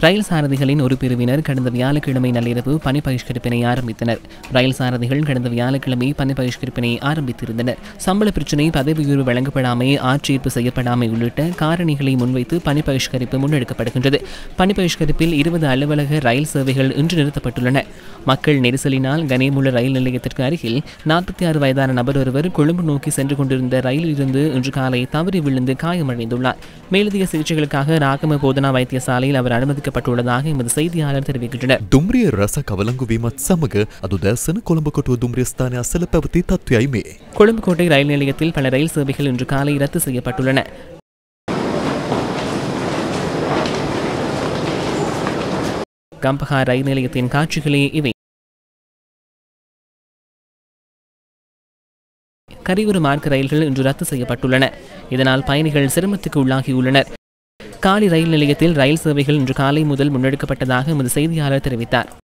ரயில் சாரதிகளின் ஒரு பிரிவினர் கடந்த வியாழக்கிழமை நள்ளிரவு பணி பகிஷ்கரிப்பினை ஆரம்பித்தனர் ரயில் சாரதிகள் கடந்த வியாழக்கிழமை பணி பகிஷ்கரிப்பினை ஆரம்பித்திருந்தனர் சம்பள பிரச்சினை பதவி உயர்வு வழங்கப்படாமை ஆட்சேர்ப்பு செய்யப்படாமை உள்ளிட்ட காரணிகளை முன்வைத்து பணி பகிஷ்கரிப்பு முன்னெடுக்கப்படுகின்றது பணி பகிஷ்கரிப்பில் இருபது அலுவலக ரயில் சேவைகள் இன்று நிறுத்தப்பட்டுள்ளன மக்கள் நெரிசலினால் கனேமுள்ள ரயில் நிலையத்திற்கு அருகில் நாற்பத்தி ஆறு வயதான நபர் ஒருவர் கொழும்பு நோக்கி சென்று கொண்டிருந்த ரயிலில் இருந்து இன்று காலை தவறி விழுந்து காயமடைந்துள்ளார் மேலதிக சிகிச்சைகளுக்காக ராகம போதனா வைத்தியசாலையில் அவர் அனுமதிக்கப்பட்டுள்ளதாக எமது செய்தியாளர் தெரிவிக்கின்றனர் දුම්රිය රස කවලංගුවීමත් සමග අදු දැසන කොළඹ කොටුව දුම්රිය ස්ථානය අසල පැවති තත්ත්වයයි මේ. கொழும்புக்கோட்டை ரயில் நிலையத்தில் பல ரயில் சேவைகள் இன்று காலை ரத்து செய்யப்பட்டுள்ளன கம்பஹா ரயில் நிலையத்தின் காட்சிகளே இவை கரிவுறு மார்க்க ரயில்கள் இன்று ரத்து செய்யப்பட்டுள்ளன இதனால் பயணிகள் சிரமத்துக்கு உள்ளாகியுள்ளனர் காலி ரயில் நிலையத்தில் ரயில் சேவைகள் இன்று காலை முதல் முன்னெடுக்கப்பட்டதாக எமது செய்தியாளர் தெரிவித்தார்